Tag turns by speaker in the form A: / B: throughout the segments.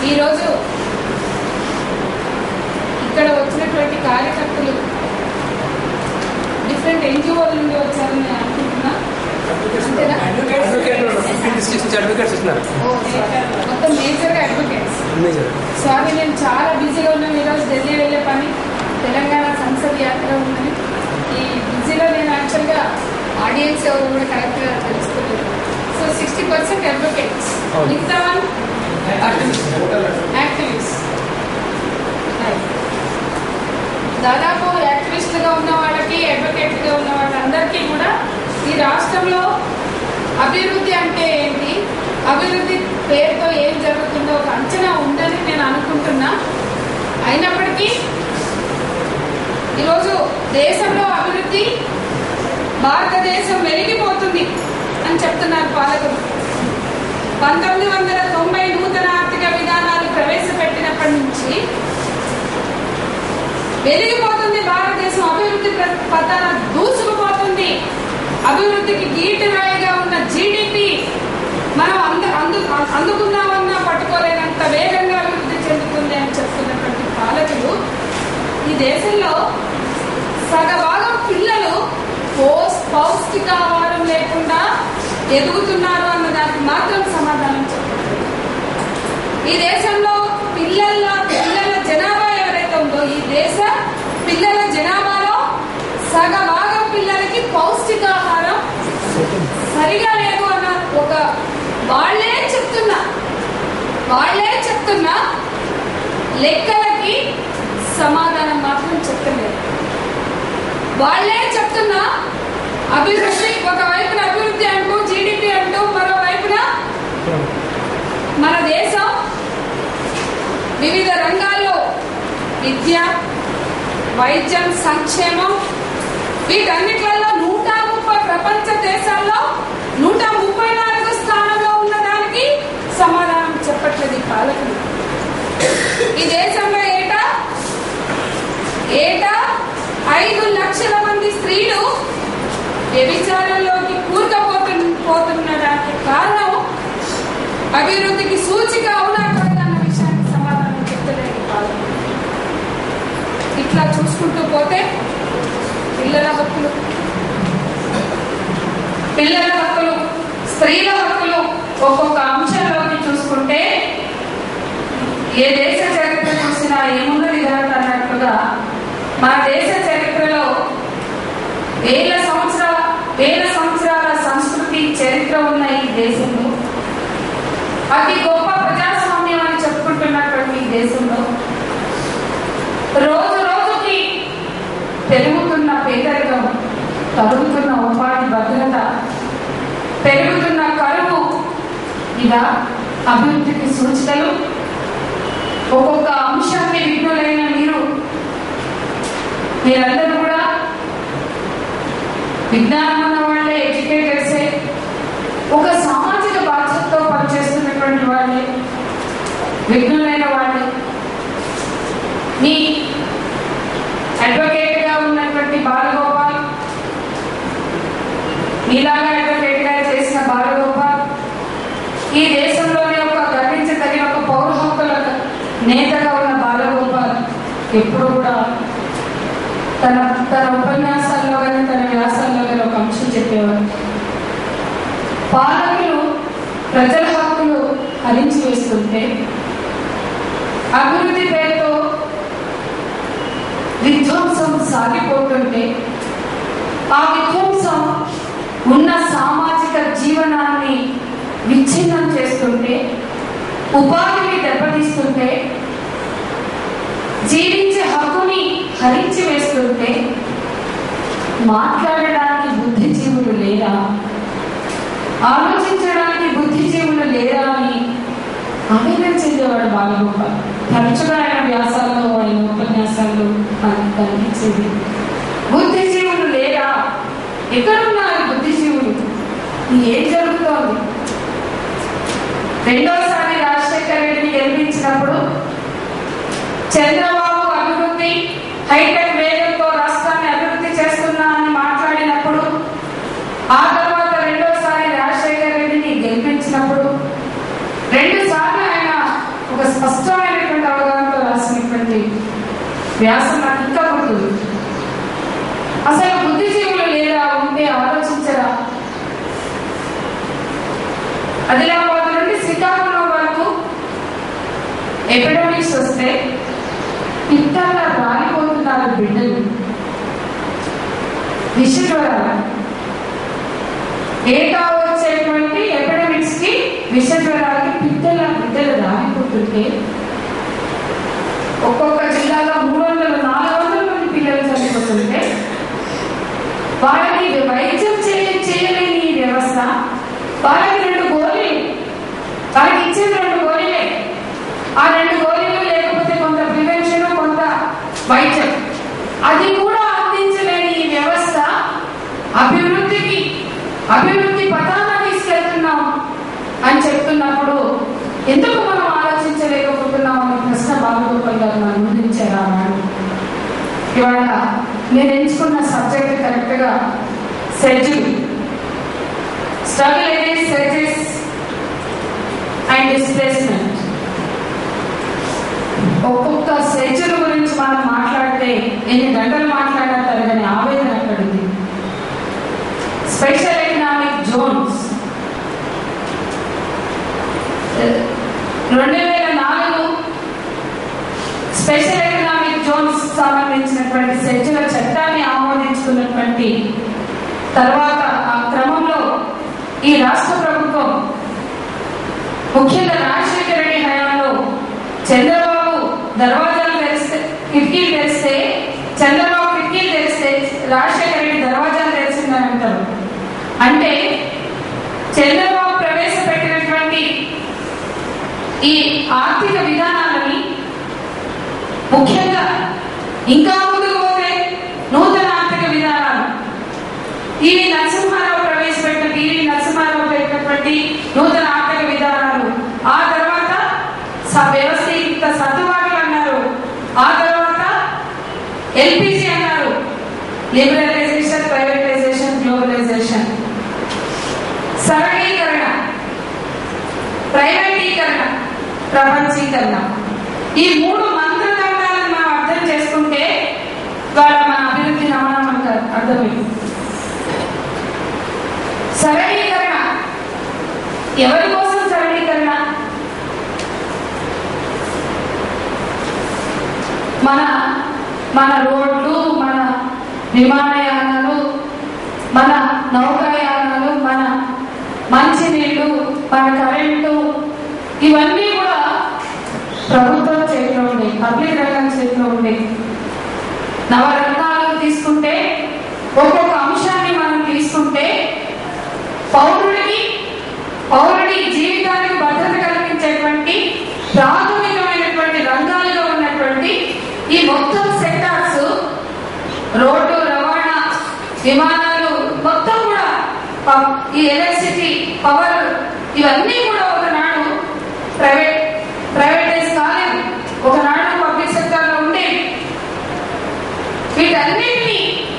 A: ఈరోజు ఇక్కడ వచ్చినటువంటి కార్యకర్తలు డిఫరెంట్ ఎన్జిఓల నుండి వచ్చారని నేను అనుకుంటున్నా అంతేనా?
B: సర్టిఫికేట్స్ ఇస్తున్నారు
A: ఓ, మొత్తం మేజర్గా అడ్వకేట్స్
B: మేజర్
A: స్వామి నేను చాలా బిజీగా ఉన్నాను ఈరోజు ఢిల్లీ వెళ్ళే పని తెలంగాణ సంసద్ యాత్ర ఉందని ఈ బిజీలో నేను యాక్చువల్గా ఆడియన్స్ ఎవరు కూడా కరెక్ట్గా తెలుసుకోలేదు సో సిక్స్టీ పర్సెంట్ అడ్వకేట్స్
B: అవును.
A: మిగతా వన్ యాక్టివిస్ట్ దాదాపు యాక్టివిస్ట్గా ఉన్న వాళ్ళకి అడ్వకేట్గా ఉన్న వాళ్ళందరికీ కూడా ఈ రాష్ట్రంలో అభివృద్ధి అంటే ఏంటి అభివృద్ధి పేరుతో ఏం జరుగుతుందో ఒక అంచనా ఉందని నేను అనుకుంటున్నా అయినప్పటికీ ఈరోజు దేశంలో అభివృద్ధి భారతదేశం వెలిగిపోతుంది అని చెప్తున్నారు పాలకులు పంతొమ్మిది వందల తొంభై నూతన ఆర్థిక విధానాలు ప్రవేశపెట్టినప్పటి నుంచి వెలిగిపోతుంది భారతదేశం అభివృద్ధి ప్ర- పథాన దూసుకుపోతుంది అభివృద్ధికి గీటురాయిగా ఉన్న జీడిపి మనం అంద అందు అందుకుందామన్నా పట్టుకోలేనంత వేగంగా అభివృద్ధి చెందుతుంది అని చెప్తున్నటువంటి పాలకులు ఈ దేశంలో సగభాగం పిల్లలు పోస్ పౌష్టికాహారం లేకుండా ఎదుగుతున్నారు అన్న దానికి మాత్రం సమాధానం చెప్పండి ఈ దేశంలో పిల్లల పిల్లల జనాభా ఎవరైతే ఉందో ఈ దేశ పిల్లల జనాభాలో సగభాగం పిల్లలకి పౌష్టికాహారం సరిగా లేదు అన్న ఒక వాళ్ళే చెప్తున్నా వాళ్ళే చెప్తున్నా లెక్కలకి సమాధానం మాత్రం చెప్తలేదు వాళ్ళే చెప్తున్నా అభివృద్ధి ఒక వైపున అభివృద్ధి అంటూ జీడిపి అంటూ మరో వైపున మన దేశం వివిధ రంగాల్లో విద్య వైద్యం సంక్షేమం వీటన్నిట్లలో నూట ముప్పై ప్రపంచ దేశాల్లో నూట ముప్పై నాలుగు స్థానంలో ఉన్న దానికి సమాధానం చెప్పట్లేదు ఈ పాలకులు ఈ దేశంలో ఏటా ఏటా ఐదు లక్షల మంది స్త్రీలు వ్యభిచారంలోకి కూరుకుపోతు పోతున్నదానికి కారణం అభివృద్ధికి సూచిక అవునా కాదా అన్న విషయానికి సమాధానం చెప్తలేదు ఈ పాలకులు ఇట్లా చూసుకుంటూ పోతే పిల్లల హక్కులు పిల్లల హక్కులు స్త్రీల హక్కులు ఒక్కొక్క అంశంలోకి చూసుకుంటే ఏ దేశ చరిత్ర చూసినా ఏమున్నది కాదు అన్నట్లుగా మన దేశ చరిత్రలో వేల సంవత్సరాల వేల సంవత్సరాల సంస్కృతి చరిత్ర ఉన్న ఈ దేశంలో అతి గొప్ప ప్రజాస్వామ్యం అని చెప్పుకుంటున్నటువంటి ఈ దేశంలో రోజు రోజుకి పెరుగుతున్న పేదరికం తరుగుతున్న ఉపాధి భద్రత పెరుగుతున్న కరువు ఇలా అభివృద్ధికి సూచికలు ఒక్కొక్క అంశాన్ని విఘ్నులైన మీరు మీరందరూ కూడా విజ్ఞానం ఉన్న వాళ్ళే ఎడ్యుకేటర్సే ఒక సామాజిక బాధ్యతతో పనిచేస్తున్నటువంటి వాళ్ళే విఘ్నులైన వాళ్ళే మీ అడ్వకేట్ గా ఉన్నటువంటి బాలగోపాల్ మీలాగా అడ్వకేట్ గా చేసిన బాలగోపాల్ ఈ దేశంలోనే ఒక గర్వించదగిన ఒక పౌర హక్కుల నేతగా ఉన్న బాలగోపాల్ ఎప్పుడు కూడా తన తన ఉపన్యాసాల్లో కానీ తన వ్యాసాల్లో కానీ ఒక అంశం చెప్పేవారు పాలకులు ప్రజల హక్కులు హరించి వేస్తుంటే అభివృద్ధి పేరుతో విధ్వంసం సాగిపోతుంటే ఆ విధ్వంసం ఉన్న సామాజిక జీవనాన్ని విచ్ఛిన్నం చేస్తుంటే ఉపాధిని దెబ్బతీస్తుంటే జీవించే హక్కుని హరించి వేస్తుంటే మాట్లాడడానికి బుద్ధిజీవులు లేరా ఆలోచించడానికి బుద్ధిజీవులు లేరా అని ఆవేదన చెందేవాడు బాలగోపాల్ తరచుగా ఆయన వ్యాసాల్లో ఆయన ఉపన్యాసాల్లో మనకు కనిపించేది బుద్ధిజీవులు లేరా ఎక్కడున్నారు బుద్ధిజీవులు ఏం జరుగుతోంది రెండోసారి రాజశేఖర రెడ్డిని గెలిపించినప్పుడు చంద్రబాబు అభివృద్ధి హైటెక్ వేగంతో రాష్ట్రాన్ని అభివృద్ధి చేస్తున్నా అని మాట్లాడినప్పుడు ఆ తర్వాత రెండోసారి రాజశేఖర రెడ్డిని గెలిపించినప్పుడు రెండు సార్లు ఆయన ఒక స్పష్టమైనటువంటి అవగాహనతో రాసినటువంటి వ్యాసం నాకు ఇంకా గుర్తుంది అసలు బుద్ధిజీవులు లేదా ఉంటే ఆలోచించరా ఆదిలాబాద్ నుండి శ్రీకాకుళం వరకు ఎపిడమిక్స్ వస్తే పిట్టల్లా రాలిపోతున్నారు బిడ్డలు విషజ్వరాలు ఏటా వచ్చేటువంటి ఎపిడమిక్స్ కి విషజ్వరాలకి పిట్టల బిడ్డలు రాలిపోతుంటే ఒక్కొక్క జిల్లాలో మూడు వందల నాలుగు వందల మంది పిల్లలు చనిపోతుంటే వాళ్ళకి వైద్యం చేయ చేయలేని ఈ వ్యవస్థ వాళ్ళకి రెండు గోళీలు వాళ్ళకి ఇచ్చిన రెండు గోళీలే ఆ రెండు గోళీలు లేకపోతే కొంత ప్రివెన్షన్ కొంత వైద్యం అది కూడా అందించలేని ఈ వ్యవస్థ అభివృద్ధికి అభివృద్ధి పథాన తీసుకెళ్తున్నాం అని చెప్తున్నప్పుడు ఎందుకు మనం ఆలోచించలేకపోతున్నాం అనే ప్రశ్న బాలగోపాల్ గారు మన ముందుంచారు ఆనాడు ఇవాళ నేను ఎంచుకున్న సబ్జెక్ట్ కరెక్ట్ గా schedule struggle against sedges and displacement ఒక్కొక్క సెడ్యూల్ గురించి మనం మాట్లాడితే ఎన్ని గంటలు మాట్లాడినా తరగని ఆవేదన అక్కడుంది స్పెషల్ ఎకనామిక్ జోన్స్ రెండు వేల నాలుగు స్పెషల్ ఎకనామిక్ జోన్స్ సంబంధించినటువంటి సెడ్యూల చట్టాన్ని ఆమోదించుకున్నటువంటి తర్వాత ఆ క్రమంలో ఈ రాష్ట్ర ప్రభుత్వం ముఖ్యంగా రాజశేఖర రెడ్డి హయాంలో చంద్రబాబు దర్వాజాలు తెరిస్తే కిటికీలు తెరిస్తే చంద్రబాబు కిటికీలు తెరిస్తే రాజశేఖర రెడ్డి దర్వాజాలు తెరిచిందని అంటారు అంటే చంద్రబాబు ప్రవేశపెట్టినటువంటి ఈ ఆర్థిక విధానాలని ముఖ్యంగా ఇంకా ముందుకు పోతే నూతన ఆర్థిక విధానాలు టీవీ నరసింహారావు ప్రవేశపెట్టిన టీవీ నరసింహారావు పెట్టినటువంటి నూతన ఆర్థిక విధానాలు ఆ తర్వాత స- వ్యవస్థీకృత సర్దుబాట్లు అన్నారు ఆ తర్వాత ఎల్పిజి అన్నారు లిబరలైజేషన్ ప్రైవేటైజేషన్ గ్లోబలైజేషన్ సరళీకరణ ప్రైవేటీకరణ ప్రపంచీకరణ ఈ మూడు మంత్రదండాలను మనం అర్థం చేసుకుంటే వాళ్ళ మన అభివృద్ధి నమనం మనకు అర్థమైంది సరళీకరణ ఎవరి కోసం సరళీకరణ మన మన రోడ్లు మన విమానయానాలు మన నౌకాయానాలు మన మంచినీళ్ళు మన కరెంటు ఇవన్నీ కూడా ప్రభుత్వం చేతిలో ఉన్నాయి పబ్లిక్ రంగం చేతిలో ఉన్నాయి నవరత్నాలు తీసుకుంటే ఒక్కొక్క అంశాన్ని మనం తీసుకుంటే పౌరుడికి పౌరుడి జీవితానికి భద్రత కల్పించేటువంటి ప్రాథమికమైనటువంటి రంగాలుగా ఉన్నటువంటి ఈ మొత్తం సెక్టార్స్ రోడ్డు రవాణా విమానాలు మొత్తం కూడా ప- ఈ ఎలక్ట్రిసిటీ పవర్ ఇవన్నీ కూడా ఒకనాడు ప్రైవేట్ ప్రైవేటైజ్ కాలేదు ఒకనాడు పబ్లిక్ సెక్టర్ లో ఉండేవి వీటన్నిటినీ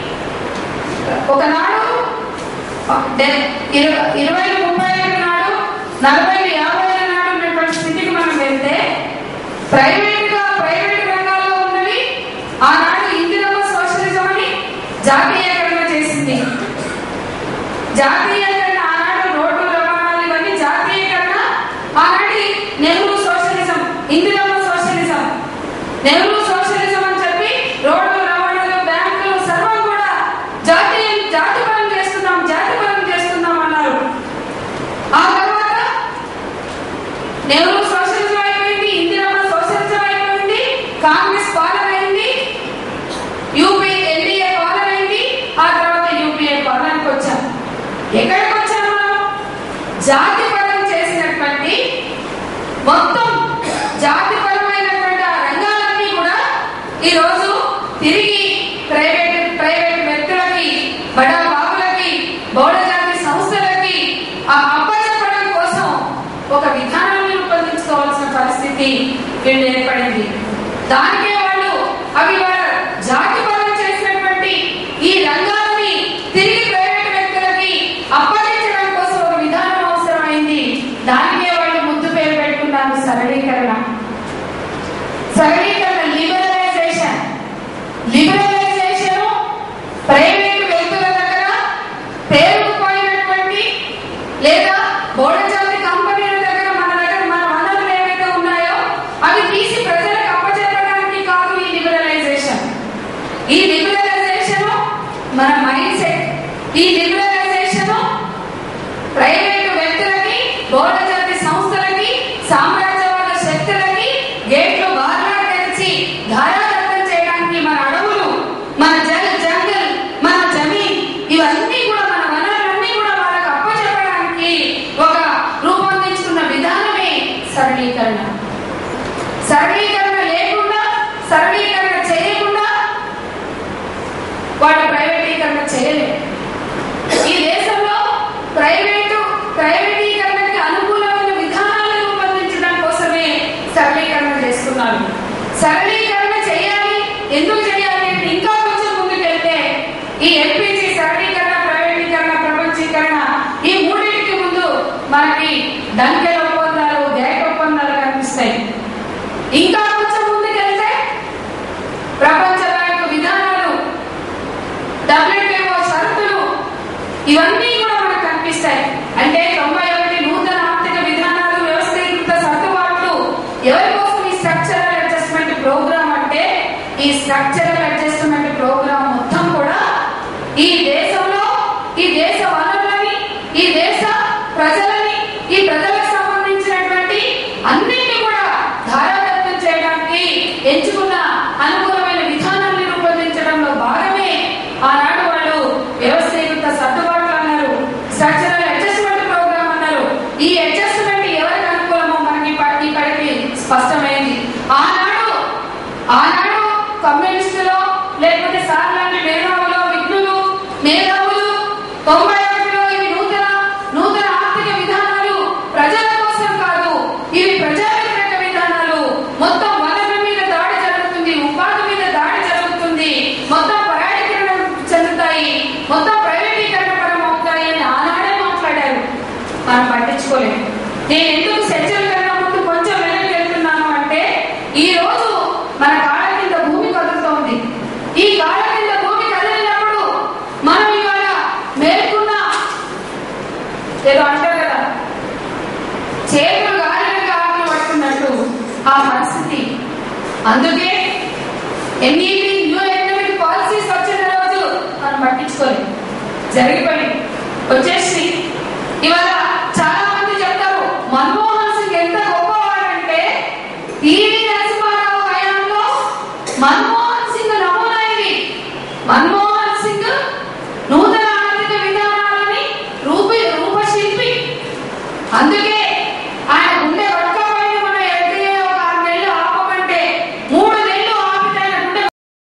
A: ఒకనాడు డె- ఇరవై ఇరవై ముప్పై ఏళ్ళ నాడు నలభై యాభై ఏళ్ళ నాడు ఉన్నటువంటి స్థితికి మనం వెళ్తే ప్రైవేట్ గా ప్రైవేట్ రంగాల్లో ఉన్నవి ఆనాడు ఇందిరమ్మ సోషలిజం అని జాతీయకరణ చేసింది జాతీయకరణ ఆనాడు రోడ్డు రవాణాలు ఇవన్నీ జాతీయకరణ ఆనాటి Nehru socialism Indiramma socialism Nehru socialism అని చెప్పి రోడ్డు రవాణాలు బ్యాంకులు సర్వం కూడా జాతీయ జాతిపరం చేస్తున్నాం జాతిపరం చేస్తున్నాం అన్నారు ఆ తర్వాత నెహ్రూ సోషలిజం అయిపోయింది ఇందిరమ్మ సోషలిజం అయిపోయింది కాంగ్రెస్ పాలన అయింది యూపీ ఎన్డీఏ పాలన అయింది ఆ తర్వాత యూపీఏ పాలనకు వచ్చాం ఎక్కడికి వచ్చాం మనం జాతిపరం చేసినటువంటి మొత్తం జాతిపరమైనటువంటి ఆ రంగాలన్నీ కూడా ఈరోజు తిరిగి ప్రైవేట్ ప్రైవేట్ వ్యక్తులకి బడా బాబులకి బౌడజాతి సంస్థలకి ఆ అప్పచెప్పడం కోసం ఒక విధానాన్ని రూపొందించుకోవాల్సిన పరిస్థితి వీళ్ళు ఏర్పడింది దానికే వాళ్ళు అవి వాళ్ళ జాతిపరం చేసినటువంటి ఈ రంగాలని తిరిగి ప్రైవేట్ వ్యక్తులకి అప్పగించడం కోసం ఒక విధానం అవసరమైంది దానికే వాళ్ళు ముద్దు పేరు పెట్టుకున్నారు సరళీకరణ సామ్రాజ్యవాద శక్తులకి గేట్లు బాగా తెరిచి ధారాదత్తం చేయడానికి మన అడవులు మన జల్ జంగల్ మన జమీన్ ఇవన్నీ కూడా మన వనరులన్నీ కూడా వాళ్ళకి అప్పచెప్పడానికి ఒక రూపొందించుకున్న విధానమే సరళీకరణ సరళీకరణ లేకుండా సరళీకరణ చేయకుండా వాళ్ళు ప్రైవేటీకరణ చేయలేరు ఈ దేశంలో ప్రైవేటు ప్రైవేటీకరణకి అనుకూలమైన విధానాలు రూపొందించడం కోసమే సరళీకరణ చేస్తున్నారు సరళీకరణ చేయాలి ఎందుకు చేయాలి అంటే ఇంకా కొంచెం ముందుకెళ్తే ఈ ఎల్పిజి సరళీకరణ ప్రైవేటీకరణ ప్రపంచీకరణ ఈ మూడింటికి ముందు మనకి డంకెల ఒప్పందాలు గ్యాట్ ఒప్పందాలు కనిపిస్తాయి ఇంకా కొంచెం ముందుకెళ్తే ప్రపంచ బ్యాంకు విధానాలు డబ్ల్యూటీఓ షరతులు ఇవన్నీ కూడా మనకు కనిపిస్తాయి అంటే తొంభై ఒకటి నూతన ఆర్థిక విధానాలు వ్యవస్థీకృత సర్దుబాట్లు ఎవరి కోసం ఈ స్ట్రక్చరల్ అడ్జస్ట్మెంట్ ప్రోగ్రామ్ అంటే ఈ స్ట్రక్చరల్ అడ్జస్ట్మెంట్ ప్రోగ్రామ్ మొత్తం కూడా ఈ దేశంలో ఈ దేశ వనరులని ఈ దేశ ప్రజలని ఈ ప్రజలకు సంబంధించినటువంటి అన్నింటినీ కూడా ధారాదత్తం చేయడానికి ఎంచుకున్న అనుకూలమైన విధానాన్ని రూపొందించడంలో భాగమే ఆనాడు వాళ్ళు వ్యవస్థీకృత సర్దుబాట్లు అన్నారు స్ట్రక్చరల్ అడ్జస్ట్మెంట్ ప్రోగ్రామ్ అన్నారు ఈ అడ్జస్ట్మెంట్ ఎవరికి అనుకూలమో మనకి ఇప్ప- ఇప్పటికి స్పష్టమైంది ఆనాడు ఆనాడు కమ్యూనిస్టులో లేకపోతే సార్ లాంటి మేధావులు విఘ్నులు మేధావులు తొంభై ఒకటిలో ఇవి నూతన నూతన ఆర్థిక విధానాలు ప్రజల కోసం కాదు ఇవి ప్రజా వ్యతిరేక విధానాలు మొత్తం వనరుల మీద దాడి జరుగుతుంది ఉపాధి మీద దాడి జరుగుతుంది మొత్తం పరాయీకరణ చెందుతాయి మొత్తం ప్రైవేటీకరణ పరం అవుతాయి అని ఆనాడే మాట్లాడారు మనం పట్టించుకోలేదు నేను ఎందుకు చర్చల కన్నా ముందు కొంచెం వెనక్కి వెళ్తున్నాను అంటే ఈ రోజు మన కాళ్ళ కింద భూమి కదులుతోంది ఈ కాళ్ళ కింద భూమి కదిలినప్పుడు మనం ఇవాళ మేల్కున్న ఏదో అంటారు కదా చేతులు గాలిని కావాలని పట్టుకున్నట్టు ఆ పరిస్థితి అందుకే ఎన్ఈపి న్యూ ఎకనామిక్ పాలసీస్ వచ్చిన రోజు మనం పట్టించుకోలేదు జరిగిపోయింది వచ్చేసి ఇవాళ చాలా మంది చెప్తారు మన్మోహన్ సింగ్ ఎంత గొప్పవాడంటే ఈవి నరసింహారావు హయాంలో మన్మోహన్ సింగ్ నమూనా ఇది మన్మోహన్ సింగ్ నూతన